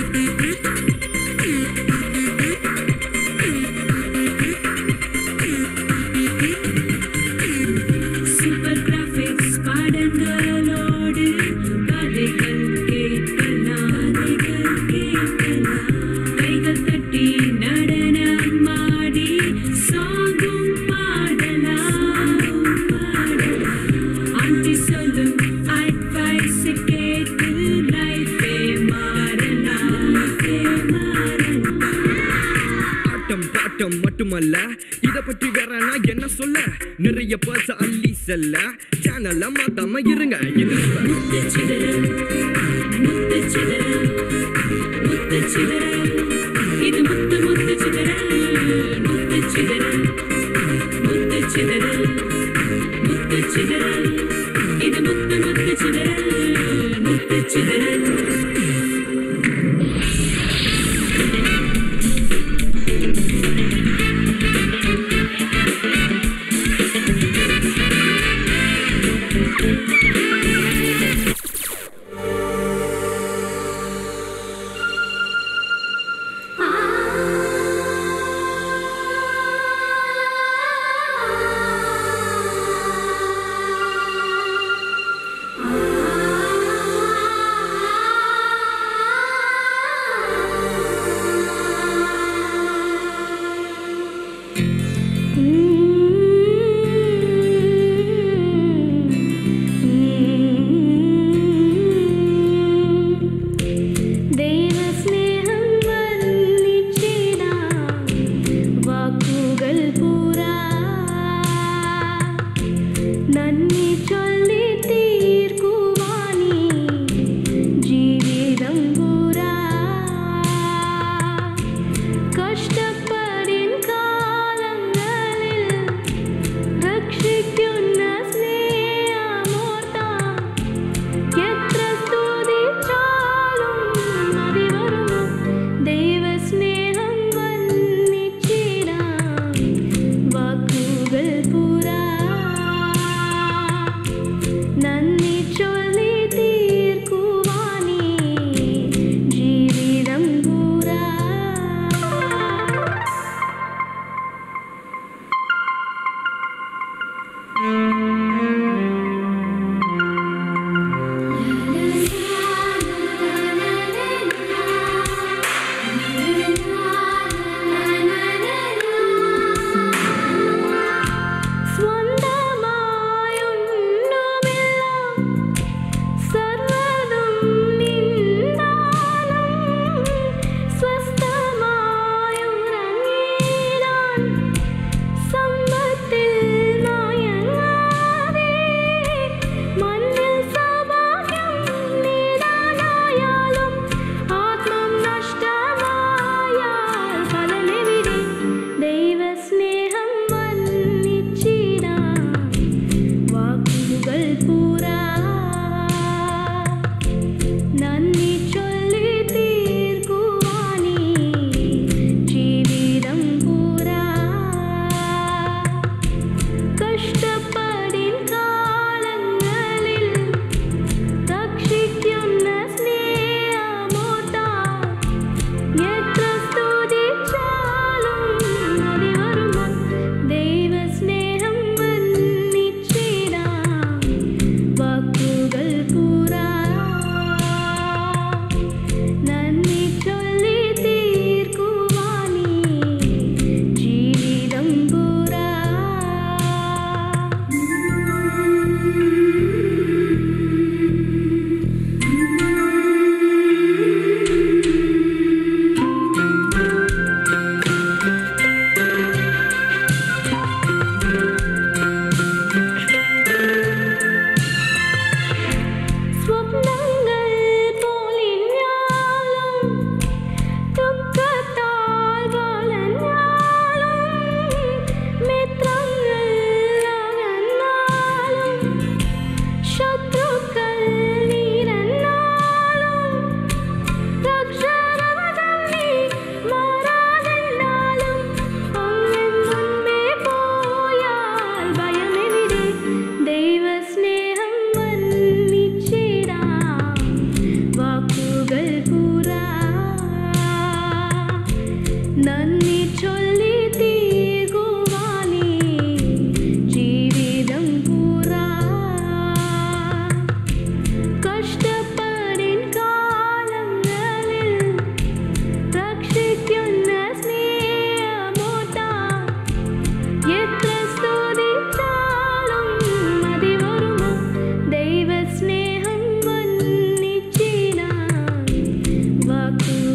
Super graphics படங்களோடு கதைகள் கேட்கலாம் கதைகள் கேட்கலாம் கைகள் தட்டி நடனம் ஆடி சாங்கும் பாடலாம் பாடலாம் ஆண்டி சொல்லும் அட்வைஸ் கேட்டு லைஃபே மாறலாம் லைஃபே மாறலாம் ஆட்டம் பாட்டம் மட்டுமல்ல இத பற்றி வேற நான் என்ன சொல்ல நிறைய பர்ச அள்ளி செல்ல சேனல்ல மாத்தாம இருங்க இது நம்ம முத்துச்சிதறல் முத்துச்சிதறல் முத்துச்சிதறல் இது முத்து முத்துச்சிதறல் முத்துச்சிதறல் முத்துச்சிதறல் முத்துச்சிதறல் இது முத்து முத்துச்சிதறல் முத்துச்சிதறல்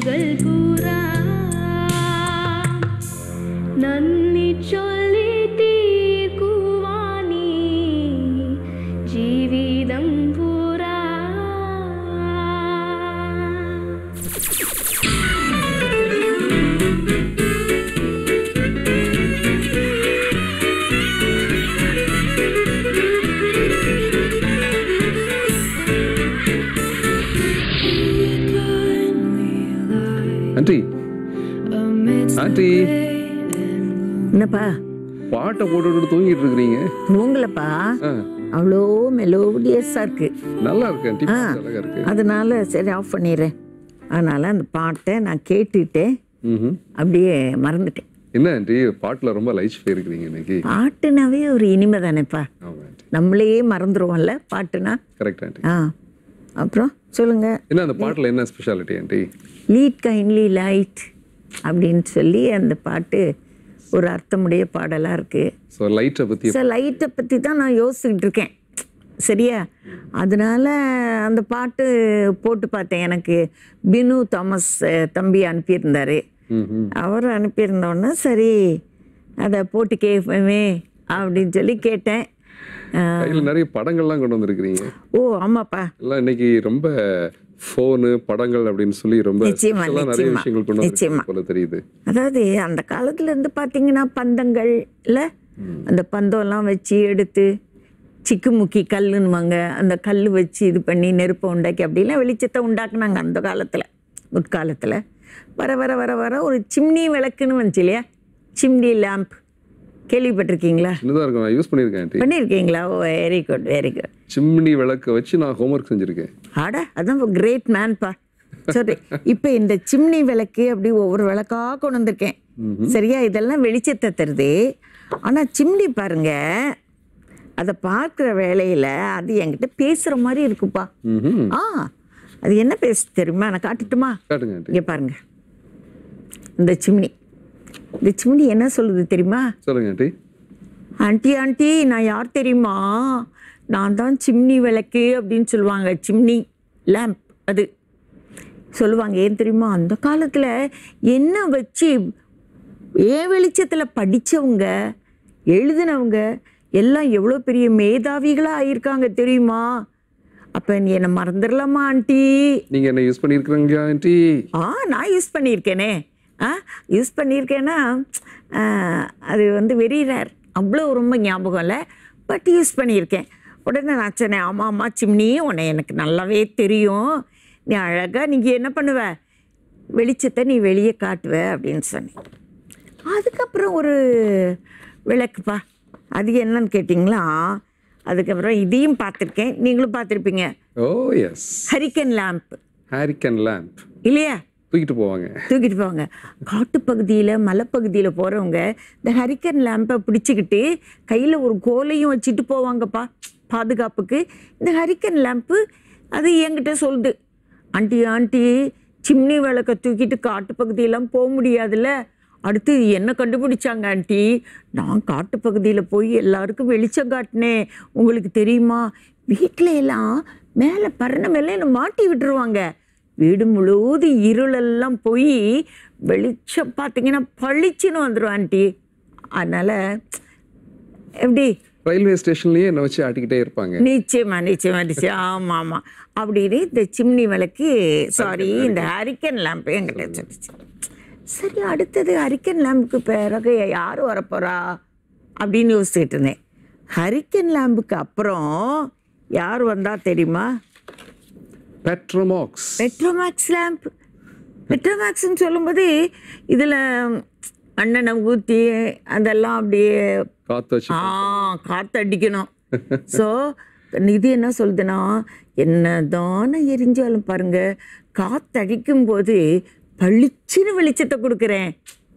പകൽ പൂരാ നന്ദി ചൊല്ലി തീർക്കുവാനീ ജീവിതം പൂരാ ஆண்டி ஆண்டி என்னப்பா பாட்டை போட்டுட்டு தூங்கிட்டு இருக்கிறீங்க தூங்கலப்பா ஆ, அவ்வளோ மெலோடியஸாக இருக்கு நல்லா இருக்கு ஆண்டி ஆ. பாட்டு அழகா இருக்கு அதனால சரி ஆஃப் பண்ணிடுறேன் அதனால அந்த பாட்டை நான் கேட்டுட்டேன் ம்ஹும். அப்படியே மறந்துட்டேன் என்ன ஆண்டி பாட்டுல ரொம்ப லைஃப் இருக்கிறீங்க இன்னைக்கு பாட்டுனாவே ஒரு இனிமை தானேப்பா ஆமா ஆண்டி நம்மளே மறந்துடுவோம்ல பாட்டுனா கரெக்ட் ஆண்டி ஆ அப்புறம் சொல்லுங்க என்ன அந்த பாட்டுல என்ன speciality aunty lead kindly light அப்படின்னு சொல்லி அந்த பாட்டு ஒரு அர்த்தமுடைய பாடலாக இருக்குது ஸோ லைட்டை பத்தி சார் லைட்டை பற்றி தான் நான் யோசிச்சுக்கிட்டு இருக்கேன் சரியா அதனால அந்த பாட்டு போட்டு பார்த்தேன் எனக்கு பினு தாமஸ் அஹ், தம்பி அனுப்பியிருந்தாரு ம்ஹும். அவர் அனுப்பியிருந்தோன்னே சரி அதை போட்டு கேட்போமே அப்படின்னு சொல்லி கேட்டேன் அஹ், கையில நிறைய படங்கள்லாம் கொண்டு வந்திருக்கிறீங்க ஓ ஆமாப்பா எல்லாம் இன்னைக்கு ரொம்ப ஃபோனு படங்கள் அப்படின்னு சொல்லி ரொம்ப நிச்சயமா, special ஆ நிறைய நிச்சயமா, விஷயங்கள் கொண்டு நிச்சயமா. வந்திருக்கீங்க போல தெரியுது அதாவது அந்த காலத்துல இருந்து பார்த்தீங்கன்னா பந்தங்கள்ல அந்த பந்தம்லாம் வச்சு எடுத்து சிக்குமுக்கி கல்லுன்னுவாங்க அந்த கல் வச்சு இது பண்ணி நெருப்பை உண்டாக்கி அப்படிலாம் வெளிச்சத்தை உண்டாக்குனாங்க அந்த காலத்தில் முற்காலத்தில் வர வர வர வர ஒரு சிம்னி விளக்குன்னு வந்துச்சு இல்லையா சிம்னி லேம்ப் கேள்விப்பட்டிருக்கீங்களா சின்னதா இருக்கும் நான் யூஸ் பண்ணியிருக்கேன் ஆண்டி பண்ணியிருக்கீங்களா oh very good very good chimney விளக்க வச்சு நான் ஹோம்ஒர்க் செஞ்சிருக்கேன் ஆடா அதான் கிரேட் மேன்பா சரி இப்போ இந்த சிம்னி விளக்கு அப்படி ஒவ்வொரு விளக்கா கொண்டு வந்திருக்கேன் சரியா இதெல்லாம் வெளிச்சத்தை தருது ஆனால் சிம்னி பாருங்க அதை பார்க்குற வேலையில் அது என்கிட்ட பேசுகிற மாதிரி இருக்குப்பா ம்ஹும். ஆ அது என்ன பேச தெரியுமா நான் காட்டுட்டுமா காட்டுங்க ஆண்டி இங்கே பாருங்க இந்த சிம்னி இந்த சிம்னி என்ன சொல்லுது தெரியுமா சொல்லுங்க ஆண்டி ஆண்டி ஆண்டி நான் யார் தெரியுமா நான் தான் சிம்னி விளக்கு அப்படின்னு சொல்லுவாங்க சிம்னி லேம்ப் அது சொல்லுவாங்க ஏன் தெரியுமா அந்த காலத்தில் என்ன வச்சு ஏன் வெளிச்சத்தில் படித்தவங்க எழுதினவங்க எல்லாம் எவ்வளோ பெரிய மேதாவிகளாக ஆயிருக்காங்க தெரியுமா அப்போ நீ என்னை மறந்துடலாமா ஆண்டி நீங்க என்ன யூஸ் பண்ணியிருக்கிறீங்க ஆண்டி ஆ நான் யூஸ் பண்ணியிருக்கேனே ஆ யூஸ் பண்ணியிருக்கேன்னா ஆ, அது வந்து வெரி ரேர் அவ்வளோ ரொம்ப ஞாபகம் இல்லை பட் யூஸ் பண்ணியிருக்கேன் உடனே நான் சொன்னேன் ஆமாம் ஆமாம் சிம்னி உன்னை எனக்கு நல்லாவே தெரியும் நீ அழகாக நீங்கள் என்ன பண்ணுவ வெளிச்சத்தை நீ வெளியே காட்டுவ அப்படின்னு சொன்னேன் அதுக்கப்புறம் ஒரு விளக்குப்பா அது என்னன்னு கேட்டிங்களா அதுக்கப்புறம் இதையும் பார்த்துருக்கேன் நீங்களும் பார்த்துருப்பீங்க oh yes hurricane lamp hurricane lamp இல்லையா தூக்கிட்டு போவாங்க தூக்கிட்டு போவாங்க காட்டுப்பகுதியில் மலைப்பகுதியில் போகிறவங்க இந்த ஹரிக்கன் லேம்பை பிடிச்சிக்கிட்டு கையில் ஒரு கோலையும் வச்சுட்டு போவாங்கப்பா பாதுகாப்புக்கு இந்த ஹரிக்கன் லேம்ப்பு அது என்கிட்ட சொல்லுது ஆண்டி ஆண்டி சிம்னி விளக்க தூக்கிட்டு காட்டுப்பகுதியெல்லாம் போக முடியாதுல்ல அடுத்து என்ன கண்டுபிடிச்சாங்க ஆண்டி நான் காட்டுப்பகுதியில் போய் எல்லாருக்கும் வெளிச்சம் காட்டினேன் உங்களுக்கு தெரியுமா வீட்டில எல்லாம் மேலே பரண மேலே என்னை மாட்டி விட்டுருவாங்க வீடு முழுவதும் இருளெல்லாம் போய் வெளிச்சம் பார்த்தீங்கன்னா பளிச்சுன்னு வந்துடும் ஆண்டி அதனால் எப்படி ரயில்வே ஸ்டேஷன்லயே என்ன வச்சு ஆட்டிக்கிட்டே இருப்பாங்க நிச்சயமா நிச்சயமா நிச்சயம் ஆமாம் ஆமாம் அப்படின்னு இந்த சிம்னி விளக்கு சாரி இந்த ஹரிக்கன் லேம்ப் என்கிட்ட சொல்லிச்சு சரி அடுத்தது ஹரிக்கன் லேம்புக்கு பிறகு யார் வரப்போறா அப்படின்னு யோசிச்சுட்டு இருந்தேன் ஹரிக்கன் லேம்புக்கு அப்புறம் யார் வந்தா தெரியுமா பெட்ரோமாக்ஸ் பெட்ரோமேக்ஸ் லேம்ப் பெட்ரோமேக்ஸ்ன்னு சொல்லும்போது இதில் அண்ணனை ஊற்றி அதெல்லாம் அப்படியே காத்து வச்சு ஆ காத்தடிக்கணும் ஸோ இது என்ன சொல்லுதுன்னா என்ன தானே எரிஞ்சாலும் பாருங்க காத்தடிக்கும் போது பளிச்சுன்னு வெளிச்சத்தை கொடுக்குறேன்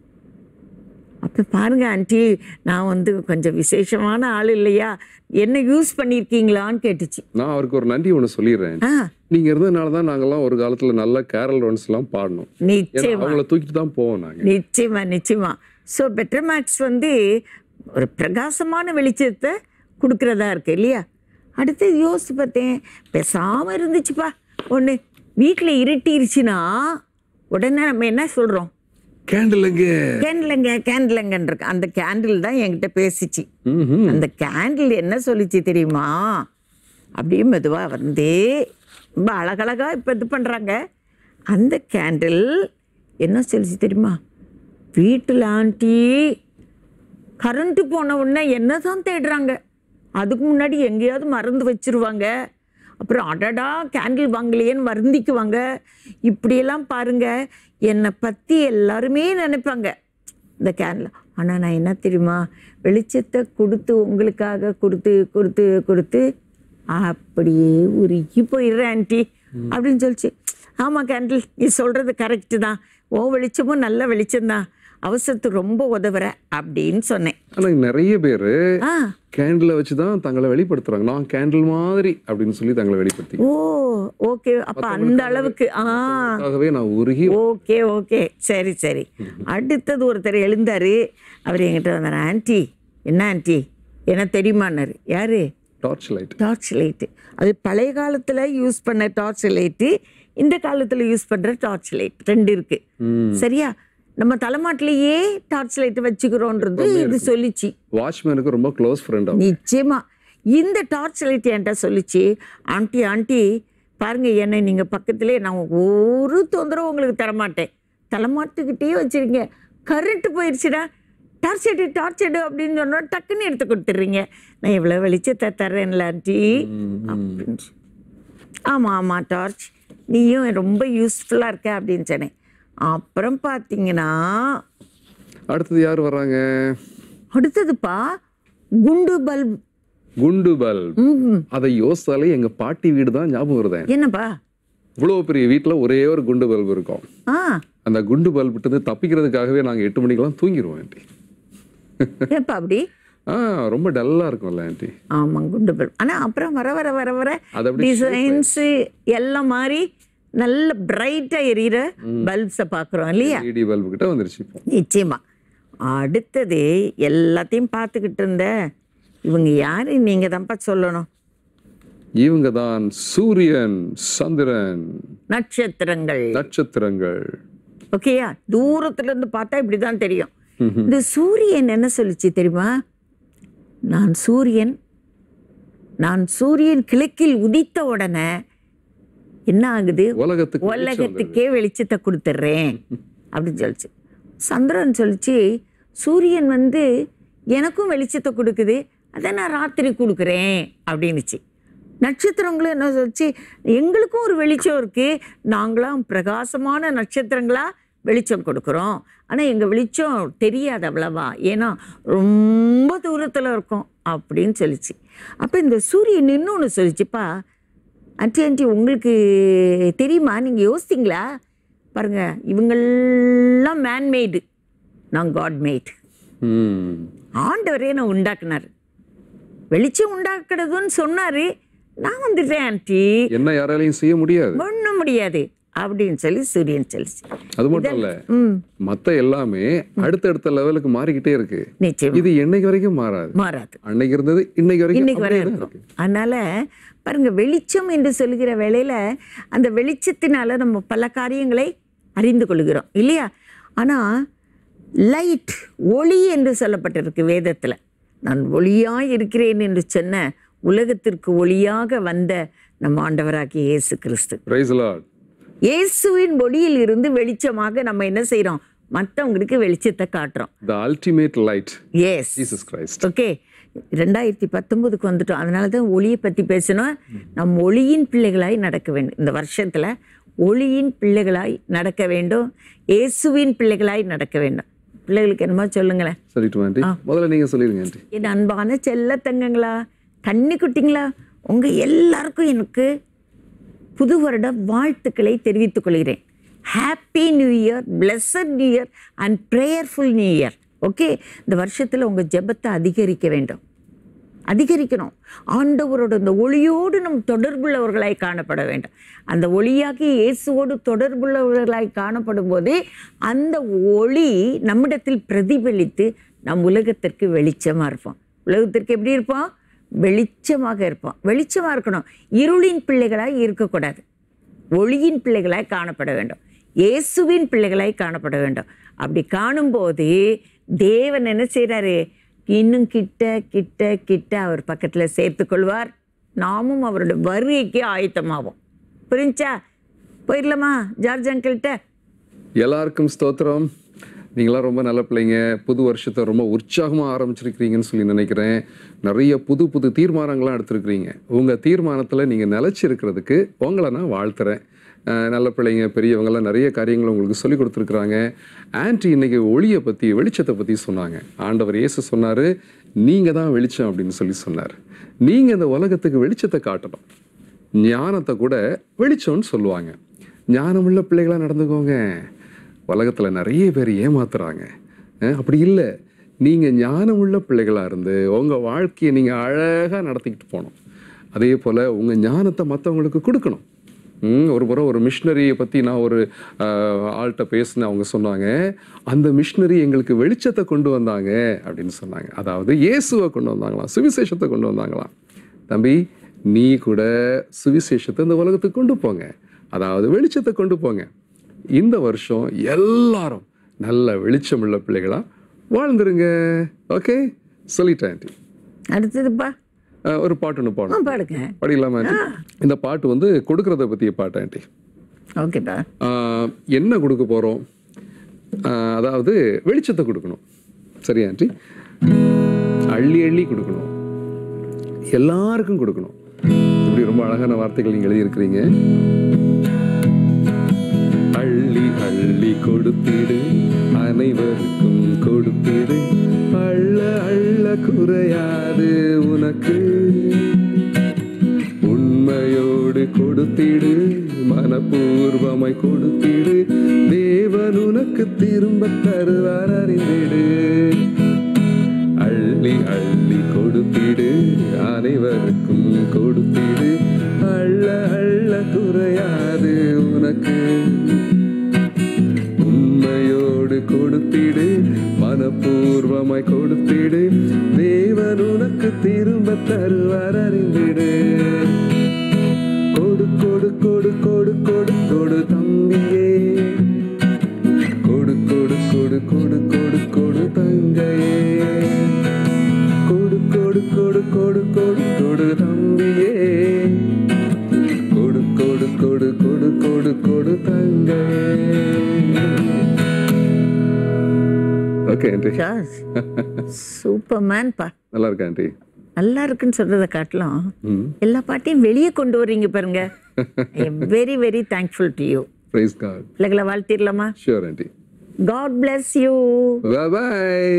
அப்போ பாருங்க ஆண்டி நான் வந்து கொஞ்சம் விசேஷமான ஆள் இல்லையா என்ன யூஸ் பண்ணியிருக்கீங்களான்னு கேட்டுச்சு நான் அவருக்கு ஒரு நன்றி ஒன்று சொல்லிடுறேன் ஆ நீங்க இருந்ததுனால தான் நாங்கெல்லாம் ஒரு காலத்துல நல்ல கேரல் ரவுண்ட்ஸ் எல்லாம் பாடணும் ஏன்னா நிச்சயமா அவங்கள தூக்கிட்டு தான் போவோம் நாங்க நிச்சயமா நிச்சயமா ஸோ பெட்ரமேக்ஸ் வந்து ஒரு பிரகாசமான வெளிச்சத்தை கொடுக்கறதா இருக்கு இல்லையா அடுத்து யோசிச்சு பார்த்தேன் பேசாமல் இருந்துச்சுப்பா ஒன்று வீட்டில் இருட்டிருச்சுன்னா உடனே நம்ம என்ன சொல்கிறோம் கேண்டிலுங்க கேண்டிலுங்க கேண்டிலுங்கன்னு இருக்கு அந்த கேண்டில் தான் என்கிட்ட பேசிச்சு ம்ஹும். அந்த கேண்டில் என்ன சொல்லிச்சு தெரியுமா அப்படியே மெதுவாக வந்து ரொம்ப அழகழகா இப்போ இது பண்ணுறாங்க அந்த கேண்டில் என்ன சொல்லிச்சு தெரியுமா வீட்டில் ஆண்டி கரண்ட்டு போன உடனே என்ன தான் தேடுறாங்க அதுக்கு முன்னாடி எங்கேயாவது மறந்து வச்சிருவாங்க அப்புறம் அடடா கேண்டில் வாங்கலையேன்னு வருந்திக்குவாங்க இப்படியெல்லாம் பாருங்க என்னை பற்றி எல்லாருமே நினைப்பாங்க இந்த கேண்டில் ஆனால் நான் என்ன தெரியுமா வெளிச்சத்தை கொடுத்து உங்களுக்காக கொடுத்து கொடுத்து கொடுத்து அப்படியே உருகி போயிடுறேன் ஆண்டி அப்படின்னு சொல்லிச்சு ஆமாம் கேண்டில் நீ சொல்கிறது கரெக்டு தான் ஓ வெளிச்சமும் நல்ல வெளிச்சம்தான் அவசரத்துக்கு ரொம்ப உதவுற அப்படின்னு சொன்னேன் ஆனா நிறைய பேரு ஆ கேண்டிலை வச்சு தான் தங்களை வெளிப்படுத்துறாங்க நான் கேண்டில் மாதிரி அப்படின்னு சொல்லி தங்களை வெளிப்படுத்தி ஓ ஓகே அப்போ அந்த அளவுக்கு ஆ ஆகவே நான் உருகி ஓகே ஓகே சரி சரி அடுத்தது ஒருத்தர் எழுந்தாரு அவர் என்கிட்ட வந்தார் ஆன்ட்டி என்ன ஆன்ட்டி என்ன தெரியுமான்னாரு யாரு டார்ச் லைட் டார்ச் லைட்டு அது பழைய காலத்தில் யூஸ் பண்ண டார்ச் லைட்டு இந்த காலத்தில் யூஸ் பண்ணுற டார்ச் லைட் ரெண்டு இருக்கு சரியா நம்ம தலைமாட்டிலேயே டார்ச் லைட் வச்சுக்கிறோன்றது இது சொல்லிச்சு வாட்ச்மேனுக்கு ரொம்ப க்ளோஸ் ஃப்ரெண்ட் ஆகும் நிச்சயமா இந்த டார்ச் லைட் என்கிட்ட சொல்லிச்சு ஆண்டி ஆண்டி பாருங்க என்னை நீங்கள் பக்கத்திலே நான் ஒரு தொந்தரவு உங்களுக்கு தரமாட்டேன் தலைமாட்டுக்கிட்டே வச்சிருக்கீங்க கரண்ட் போயிடுச்சுடா டார்ச் எடு டார்ச் எடு அப்படின்னு சொன்னா டக்குன்னு எடுத்து கொடுத்துட்றீங்க நான் இவ்வளோ வெளிச்சத்தை தர்றேன்ல ஆண்டி அப்படின்னு சொ- ஆமாம் ஆமாம் டார்ச் நீயும் ரொம்ப யூஸ்ஃபுல்லாக இருக்க அப்படின்னு சொன்னேன் அப்புறம் பார்த்தீங்கன்னா அடுத்தது யார் வர்றாங்க அடுத்ததுப்பா குண்டு பல்ப் குண்டு பல்ப் ம் அதை யோசித்தாலே எங்க பாட்டி வீடு தான் ஞாபகம் வருது என்னப்பா இவ்வளோ பெரிய வீட்ல ஒரே ஒரு குண்டு பல்ப் இருக்கும் ஆ அந்த குண்டு பல்ப் இருந்து தப்பிக்கிறதுக்காகவே நாங்க எட்டு மணிக்கெல்லாம் தூங்கிடுவோம் ஆண்டி ஏப்பா அப்படி ஆ ரொம்ப டல்லா இருக்கும்ல ஆண்டி ஆமாம் குண்டு பல்ப் ஆனால் அப்புறம் வர வர வர வர அது அப்படியே டிசைன்ஸு எல்லாம் மாறி நல்ல பிரைட்டாக எரியிற பல்ப்ஸை பார்க்குறோம் இல்லையா எல்இடி பல்பு கிட்ட வந்துருச்சு இப்போ நிச்சயமா அடுத்தது எல்லாத்தையும் பார்த்துக்கிட்டு இருந்த இவங்க யாரு நீங்கள் தான்ப்பா சொல்லணும் இவங்க தான் சூரியன் சந்திரன் நட்சத்திரங்கள் நட்சத்திரங்கள் ஓகேயா தூரத்துல இருந்து பார்த்தா இப்படி தான் தெரியும் இந்த சூரியன் என்ன சொல்லுச்சு தெரியுமா நான் சூரியன் நான் சூரியன் கிழக்கில் உதித்த உடனே என்ன ஆகுது உலகத்துக்கு வெளிச்சம் வந்துருது. உலகத்துக்கே வெளிச்சத்தை கொடுத்துட்றேன் அப்படின்னு சொல்லிச்சு சந்திரன் சொல்லிச்சு சூரியன் வந்து எனக்கும் வெளிச்சத்தை கொடுக்குது அதை நான் ராத்திரி கொடுக்குறேன் அப்படின்னுச்சு நட்சத்திரங்களும் என்ன சொல்லிச்சு எங்களுக்கும் ஒரு வெளிச்சம் இருக்குது நாங்களாம் பிரகாசமான நட்சத்திரங்களா வெளிச்சம் கொடுக்குறோம் ஆனால் எங்கள் வெளிச்சம் தெரியாது அவ்வளவா ஏன்னா ரொம்ப தூரத்தில் இருக்கோம் அப்படின்னு சொல்லிச்சு அப்போ இந்த சூரியன் இன்னொன்று சொல்லிச்சுப்பா ஆண்டி ஆண்டி உங்களுக்கு தெரியுமா நீங்கள் யோசித்தீங்களா பாருங்க இவங்கெல்லாம் மேன்மேடு நான் காட் மேட் ம். ஆண்டவரே நான் உண்டாக்குனார் வெளிச்சம் உண்டாக்குறதுன்னு சொன்னார் நான் வந்துட்டேன் ஆண்டி என்ன யாராலையும் செய்ய முடியாது ஒன்றும் முடியாது அப்படின்னு சொல்லி சூரியன் சொல்லிச்சு அது மட்டும் இல்ல ம் மத்த எல்லாமே அடுத்தடுத்த லெவலுக்கு மாறிக்கிட்டே இருக்கு நிச்சயம் இது என்னைக்கு வரைக்கும் மாறாது மாறாது அன்னைக்கு இருந்தது இன்னைக்கு வரைக்கும் இன்னைக்கு வரை அப்படியே தான் இருக்கும் அதனால பாருங்க வெளிச்சம் என்று சொல்லுகிற வேளையில அந்த வெளிச்சத்தினால நம்ம பல காரியங்களை அறிந்து கொள்கிறோம் இல்லையா ஆனா லைட் ஒளி என்று சொல்லப்பட்டிருக்கு வேதத்துல நான் ஒளியாய் இருக்கிறேன் என்று சொன்ன உலகத்திற்கு ஒளியாக வந்த நம்ம ஆண்டவராகிய இயேசு கிறிஸ்து பிரைஸ் லார்ட் இயேசுவின் ஒளியில் இருந்து வெளிச்சமாக நம்ம என்ன செய்றோம் மற்றவங்களுக்கு வெளிச்சத்தை காட்டுறோம் the ultimate light is Jesus Christ okay ரெண்டாயிரத்தி பத்தொன்பதுக்கு வந்துட்டோம் அதனால தான் ஒளியை பற்றி பேசணும் நம் ஒளியின் பிள்ளைகளாய் நடக்க வேண்டும் இந்த வருஷத்தில் ஒளியின் பிள்ளைகளாய் நடக்க வேண்டும் இயேசுவின் பிள்ளைகளாய் நடக்க வேண்டும் பிள்ளைகளுக்கு என்னமோ சொல்லுங்களேன் சொல்லிட்டு ஆண்டி முதல்ல நீங்க சொல்லிருங்க ஆண்டி என் அன்பான செல்ல தங்கங்களா கன்னி குட்டிங்களா உங்கள் எல்லாருக்கும் எனக்கு புது வருட வாழ்த்துக்களை தெரிவித்துக் கொள்கிறேன் happy new year blessed new year and prayerful new year okay இந்த வருஷத்தில் உங்கள் ஜெபத்தை அதிகரிக்க வேண்டும் அதிகரிக்கணும் ஆண்டவரோட இந்த ஒளியோடு நம் தொடர்புள்ளவர்களாய் காணப்பட வேண்டும் அந்த ஒளியாகி இயேசுவோடு தொடர்புள்ளவர்களாய் காணப்படும் போது அந்த ஒளி நம்மிடத்தில் பிரதிபலித்து நம் உலகத்திற்கு வெளிச்சமாக இருப்போம் உலகத்திற்கு எப்படி இருப்போம் வெளிச்சமாக இருப்போம் வெளிச்சமாக இருக்கணும் இருளின் பிள்ளைகளாய் இருக்கக்கூடாது ஒளியின் பிள்ளைகளாய் காணப்பட வேண்டும் இயேசுவின் பிள்ளைகளாய் காணப்பட வேண்டும் அப்படி காணும்போது தேவன் என்ன செய்கிறாரு இன்னும் கிட்ட கிட்ட கிட்ட அவர் பக்கத்தில் சேர்த்துக்கொள்வார் நாமும் அவருடைய வருகைக்கு ஆயத்தமாவோம் புரிஞ்சா போயிடலாமா ஜார்ஜ் அங்கிள்கிட்ட எல்லாருக்கும் ஸ்தோத்திரம் நீங்களாம் ரொம்ப நல்ல பிள்ளைங்க புது வருஷத்தை ரொம்ப உற்சாகமாக ஆரம்பிச்சிருக்கிறீங்கன்னு சொல்லி நினைக்கிறேன் நிறைய புது புது தீர்மானங்கள்லாம் எடுத்திருக்கிறீங்க உங்கள் தீர்மானத்தில் நீங்கள் நிலச்சிருக்கிறதுக்கு உங்களை நான் வாழ்த்துறேன் அஹ் நல்ல பிள்ளைங்க பெரியவங்கெல்லாம் நிறைய காரியங்களை உங்களுக்கு சொல்லி கொடுத்துருக்குறாங்க ஆன்ட்டி இன்னைக்கு ஒளியை பற்றி வெளிச்சத்தை பற்றி சொன்னாங்க ஆண்டவர் இயேசு சொன்னார் நீங்கள் தான் வெளிச்சம் அப்படின்னு சொல்லி சொன்னார் நீங்கள் இந்த உலகத்துக்கு வெளிச்சத்தை காட்டணும் ஞானத்தை கூட வெளிச்சம்னு சொல்லுவாங்க ஞானமுள்ள பிள்ளைகளாக நடந்துக்கோங்க உலகத்தில் நிறைய பேர் ஏமாத்துறாங்க அஹ் அப்படி இல்லை நீங்கள் ஞானமுள்ள பிள்ளைகளாக இருந்து உங்கள் வாழ்க்கையை நீங்கள் அழகாக நடத்திக்கிட்டு போகணும் அதே போல் உங்கள் ஞானத்தை மற்றவங்களுக்கு கொடுக்கணும் ம், ஒரு முறை ஒரு மிஷினரியை பற்றி நான் ஒரு ஆஹ், ஆள்கிட்ட பேசினேன் அவங்க சொன்னாங்க அந்த மிஷினரி எங்களுக்கு வெளிச்சத்தை கொண்டு வந்தாங்க அப்படின்னு சொன்னாங்க அதாவது இயேசுவை கொண்டு வந்தாங்களாம் சுவிசேஷத்தை கொண்டு வந்தாங்களாம் தம்பி நீ கூட சுவிசேஷத்தை இந்த உலகத்துக்கு கொண்டு போங்க அதாவது வெளிச்சத்தை கொண்டு போங்க இந்த வருஷம் எல்லாரும் நல்ல வெளிச்சமுள்ள பிள்ளைகளா வாழ்ந்துருங்க ஓகே சொல்லிட்டேன் ஆண்டி அடுத்ததுப்பா அஹ், ஒரு பாட்டு ஒன்று ஆ பாடணும் பாடுங்க படிக்கலாமா ஆண்டி இந்த பாட்டு வந்து கொடுக்கறத பற்றிய பாட்டு ஆண்டி ஓகேப்பா ஆஹ், என்ன கொடுக்க போகிறோம் அதாவது வெளிச்சத்தை கொடுக்கணும் சரியா ஆண்டி அள்ளி அள்ளி கொடுக்கணும் எல்லாருக்கும் கொடுக்கணும் இப்படி ரொம்ப அழகான வார்த்தைகள் நீங்கள் எழுதியிருக்கிறீங்க அள்ளி அள்ளி கொடுத்திடு அனைவருக்கும் கொடுத்திடு அள்ள அள்ள குறையாது உனக்கு உண்மையோடு கொடுத்திடு மனப்பூர்வமாய் கொடுத்திடு தேவன் உனக்கு திரும்ப தருவார் அறிந்திடு அள்ளி அள்ளி கொடுத்திடு அனைவருக்கும் கொடுத்திடு அள்ள அள்ள குறையாது உனக்கு உண்மையோடு கொடுத்திடு மனப்பூர்வமாய் கொடுத்திடு தேவன் உனக்கு திரும்ப தருவார் அறிந்திடு கொடு கொடு கொடு கொடு கொடு கொடு தம்பியே கொடு கொடு கொடு கொடு கொடு கொடு தங்கையே கொடு கொடு கொடு கொடு கொடு கொடு தம்பியே கொடு கொடு கொடு கொடு கொடு கொடு தங்கையே ஓகே ஆண்டி ஜார்ஜ் சூப்பர் மேன்பா நல்லா இருக்கா ஆண்டி நல்லா இருக்குன்னு சொல்றதை காட்டலாம் ம் எல்லா பாட்டையும் வெளியே கொண்டு வர்றீங்க பாருங்க very very thankful to you praise God பிள்ளைகளை வாழ்த்திடலாமா sure aunty God bless you bye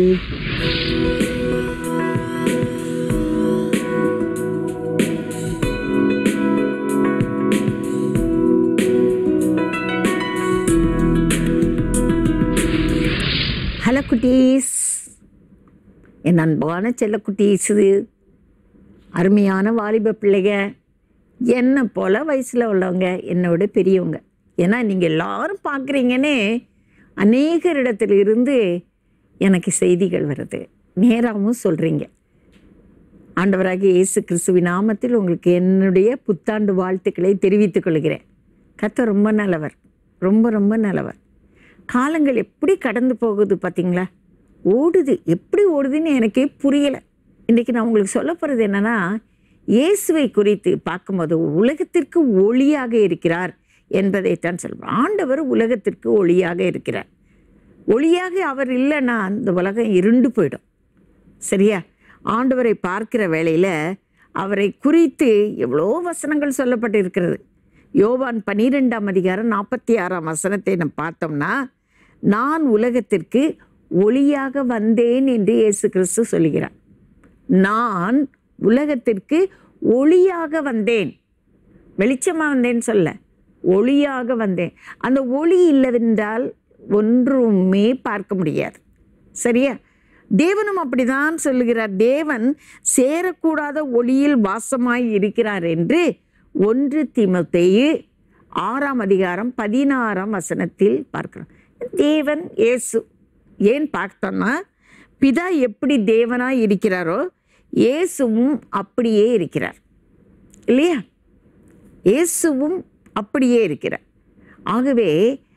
hello குட்டீஸ் என் அன்பான செல்ல குட்டீஸ் இது அருமையான வாலிப பிள்ளைங்க என்னை போல் வயசில் உள்ளவங்க என்னோட பெரியவங்க ஏன்னா நீங்கள் எல்லாரும் பார்க்குறீங்கன்னே அநேகரிடத்துல இருந்து எனக்கு செய்திகள் வருது நேராகவும் சொல்கிறீங்க ஆண்டவராகிய இயேசு கிறிஸ்துவின் நாமத்தில் உங்களுக்கு என்னுடைய புத்தாண்டு வாழ்த்துக்களை தெரிவித்துக் கொள்கிறேன் கர்த்தர் ரொம்ப நல்லவர் ரொம்ப ரொம்ப நல்லவர் காலங்கள் எப்படி கடந்து போகுது பார்த்தீங்களா ஓடுது எப்படி ஓடுதுன்னு எனக்கே புரியலை இன்றைக்கி நான் உங்களுக்கு சொல்ல போகிறது என்னென்னா இயேசுவை குறித்து பார்க்கும்போது உலகத்திற்கு ஒளியாக இருக்கிறார் என்பதைத்தான் சொல்கிறோம் ஆண்டவர் உலகத்திற்கு ஒளியாக இருக்கிறார் ஒளியாக அவர் இல்லைன்னா இந்த உலகம் இருண்டு போயிடும் சரியா ஆண்டவரை பார்க்கிற வேளையில் அவரை குறித்து எவ்வளோ வசனங்கள் சொல்லப்பட்டு இருக்கிறது யோவான் பன்னிரெண்டாம் அதிகாரம் நாற்பத்தி ஆறாம் வசனத்தை நம்ம பார்த்தோம்னா நான் உலகத்திற்கு ஒளியாக வந்தேன் என்று இயேசு கிறிஸ்து சொல்கிறார் நான் உலகத்திற்கு ஒளியாக வந்தேன் வெளிச்சமாக வந்தேன்னு சொல்ல ஒளியாக வந்தேன் அந்த ஒளி இல்லவென்றால் ஒன்றுமே பார்க்க முடியாது சரியா தேவனும் அப்படிதான் சொல்லுகிறார் தேவன் சேரக்கூடாத ஒளியில் வாசமாய் இருக்கிறார் என்று ஒன்று தீமோத்தேயு ஆறாம் அதிகாரம் பதினாறாம் வசனத்தில் பார்க்கிறோம் தேவன் இயேசு ஏன் பார்த்தோம்னா பிதா எப்படி தேவனாய் இருக்கிறாரோ இயேசுவும் அப்படியே இருக்கிறார் இல்லையா இயேசுவும் அப்படியே இருக்கிறார் ஆகவே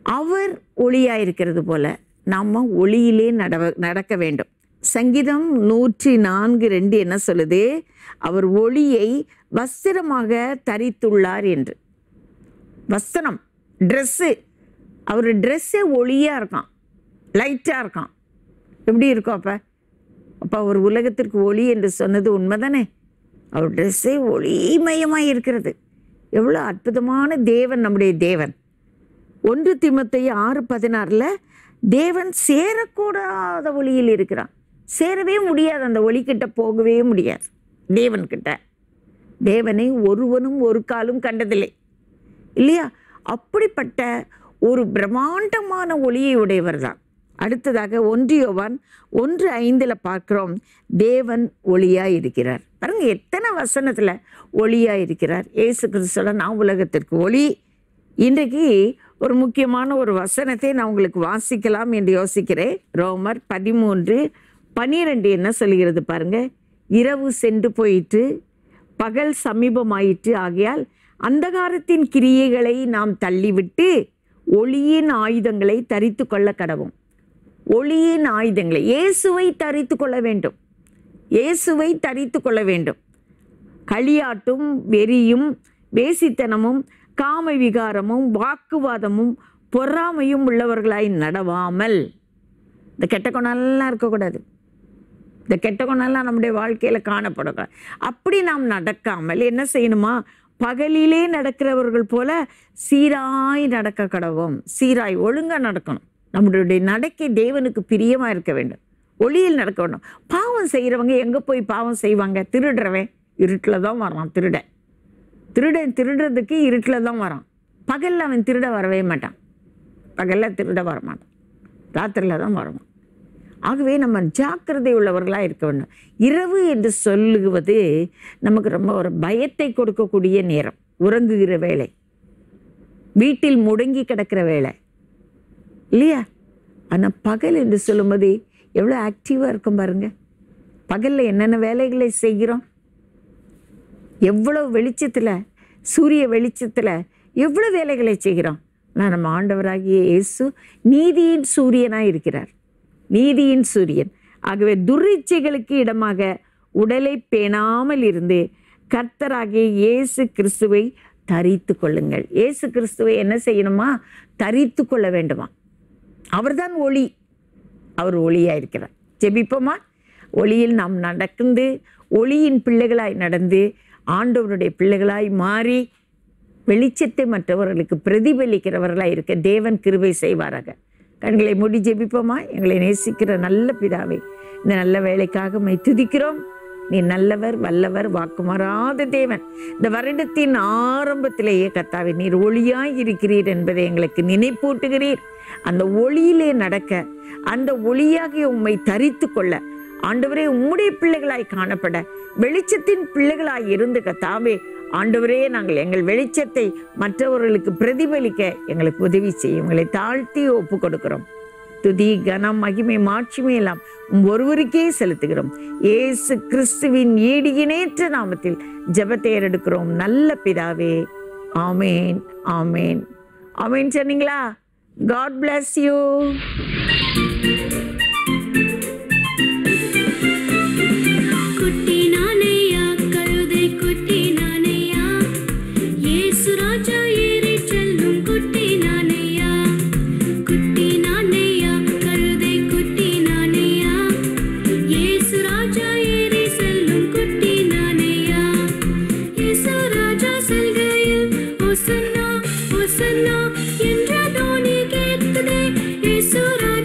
அவர் ஒளியாக இருக்கிறது போல நாம் ஒளியிலே நடவ நடக்க வேண்டும் சங்கீதம் நூற்றி நான்கு ரெண்டு என்ன சொல்லுது அவர் ஒளியை வஸ்திரமாக தரித்துள்ளார் என்று வஸ்திரம் ட்ரெஸ்ஸு அவர் ட்ரெஸ்ஸே ஒளியாக இருக்கான் லைட்டாக இருக்கான் எப்படி இருக்கும் அப்போ அப்போ அவர் உலகத்திற்கு ஒளி என்று சொன்னது உண்மைதானே அவர் ட்ரெஸ்ஸே ஒளிமயமாக இருக்கிறது எவ்வளோ அற்புதமான தேவன் நம்முடைய தேவன் ஒன்று திமுத்தை ஆறு பதினாறில் தேவன் சேரக்கூடாத ஒளியில் இருக்கிறான் சேரவே முடியாது அந்த ஒளிக்கிட்ட போகவே முடியாது தேவன்கிட்ட தேவனை ஒருவனும் ஒரு காலும் கண்டதில்லை இல்லையா அப்படிப்பட்ட ஒரு பிரம்மாண்டமான ஒளியை உடையவர் தான் அடுத்ததாக ஒன்றியோவான் ஒன்று ஐந்தில் பார்க்குறோம் தேவன் ஒளியாக இருக்கிறார் பாருங்க எத்தனை வசனத்தில் ஒளியாக இருக்கிறார் ஏசு கிறிஸ்துவ நான் உலகத்திற்கு ஒளி இன்றைக்கு ஒரு முக்கியமான ஒரு வசனத்தை நான் உங்களுக்கு வாசிக்கலாம் என்று யோசிக்கிறேன் ரோமர் பதிமூன்று பன்னிரெண்டு என்ன சொல்கிறது பாருங்க இரவு சென்று போயிற்று பகல் சமீபமாயிற்று ஆகையால் அந்தகாரத்தின் கிரியைகளை நாம் தள்ளிவிட்டு ஒளியின் ஆயுதங்களை தரித்து கொள்ள கடவும் ஒளியின் ஆயுதங்களை இயேசுவை தரித்து கொள்ள வேண்டும் இயேசுவை தரித்து கொள்ள வேண்டும் களியாட்டும் வெறியும் வேசித்தனமும் காம விகாரமும் வாக்குவாதமும் பொறாமையும் உள்ளவர்களாய் நடவாமல் இந்த கெட்ட குணம்லாம் இருக்கக்கூடாது இந்த கெட்ட குணம்லாம் நம்முடைய வாழ்க்கையில் காணப்படக்கூடாது அப்படி நாம் நடக்காமல் என்ன செய்யணுமா பகலிலே நடக்கிறவர்கள் போல சீராய் நடக்க கடவோம் சீராய் ஒழுங்காக நடக்கணும் நம்மளுடைய நடக்கை தேவனுக்கு பிரியமாக இருக்க வேண்டும் ஒளியில் நடக்க வேண்டும் பாவம் செய்கிறவங்க எங்கே போய் பாவம் செய்வாங்க திருடுறவன் இருட்டில் தான் வரான் திருடன் திருடன் திருடுறதுக்கு இருட்டில் தான் வரான் பகலில் அவன் திருட வரவே மாட்டான் பகலில் திருட வரமாட்டான் ராத்திரியில் தான் வருவான் ஆகவே நம்ம ஜாக்கிரதை உள்ளவர்களாக இருக்க வேண்டும் இரவு என்று சொல்லுவது நமக்கு ரொம்ப ஒரு பயத்தை கொடுக்கக்கூடிய நேரம் உறங்குகிற வேலை வீட்டில் முடங்கி கிடக்கிற வேலை இல்லையா ஆனால் பகல் என்று சொல்லும்போது எவ்வளோ ஆக்டிவாக இருக்கும் பாருங்க பகலில் என்னென்ன வேலைகளை செய்கிறோம் எவ்வளோ வெளிச்சத்தில் சூரிய வெளிச்சத்தில் எவ்வளோ வேலைகளை செய்கிறோம் ஆனால் நம்ம ஆண்டவராகிய இயேசு நீதியின் சூரியனாக இருக்கிறார் நீதியின் சூரியன் ஆகவே துரிச்சைகளுக்கு இடமாக உடலை பேணாமல் இருந்து கர்த்தராகிய இயேசு கிறிஸ்துவை தரித்து கொள்ளுங்கள் இயேசு கிறிஸ்துவை என்ன செய்யணுமா தரித்து கொள்ள வேண்டுமா அவர்தான் ஒளி அவர் ஒளியாக இருக்கிறார் ஜெபிப்போமா ஒளியில் நாம் நடந்து ஒளியின் பிள்ளைகளாய் நடந்து ஆண்டவருடைய பிள்ளைகளாய் மாறி வெளிச்சத்தை மற்றவர்களுக்கு பிரதிபலிக்கிறவர்களாய் இருக்க தேவன் கிருபை செய்வாராக கண்களை மூடி ஜெபிப்போமா எங்களை நேசிக்கிற நல்ல பிதாவே இந்த நல்ல வேலைக்காக மை துதிக்கிறோம் நீ நல்லவர் வல்லவர் வாக்குமாறாத தேவன் இந்த வருடத்தின் ஆரம்பத்திலேயே கத்தாவே நீர் ஒளியாய் இருக்கிறீர் என்பதை எங்களுக்கு நினைப்பூட்டுகிறீர் அந்த ஒளியிலே நடக்க அந்த ஒளியாகிய உம்மை தரித்து கொள்ள ஆண்டவரே உம்முடைய பிள்ளைகளாய் காணப்பட வெளிச்சத்தின் பிள்ளைகளாய் இருந்து கத்தாவே ஆண்டவரே நாங்கள் எங்கள் வெளிச்சத்தை மற்றவர்களுக்கு பிரதிபலிக்க எங்களுக்கு உதவி செய்யும் எங்களை தாழ்த்தி ஒப்பு கொடுக்கிறோம் துதி கனம் மகிமை மாட்சிமை எல்லாம் உம் ஒருவருக்கே செலுத்துகிறோம் ஏசு கிறிஸ்துவின் ஈடு இணையற்ற நாமத்தில் ஜெபத்தை ஏறெடுக்கிறோம் நல்ல பிதாவே ஆமேன் ஆமேன் ஆமேன் சொன்னீங்களா காட் bless யூ குட்டி நானையா கழுதை குட்டி நானையா இயேசு ராஜா ஏறி செல்லும் குட்டி நானையா குட்டி நானையா கழுதை குட்டி நானையா இயேசு ராஜா ஏறி செல்லும் குட்டி நானையா இயேசு ராஜா செல்கையில் ஒசன்னா ஒசன்னா என்ற தோனி கேட்குதே இயேசு ராஜா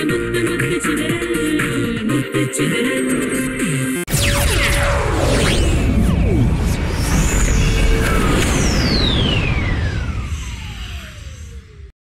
முத்து முத்து சிதறல் முத்து சிதறல்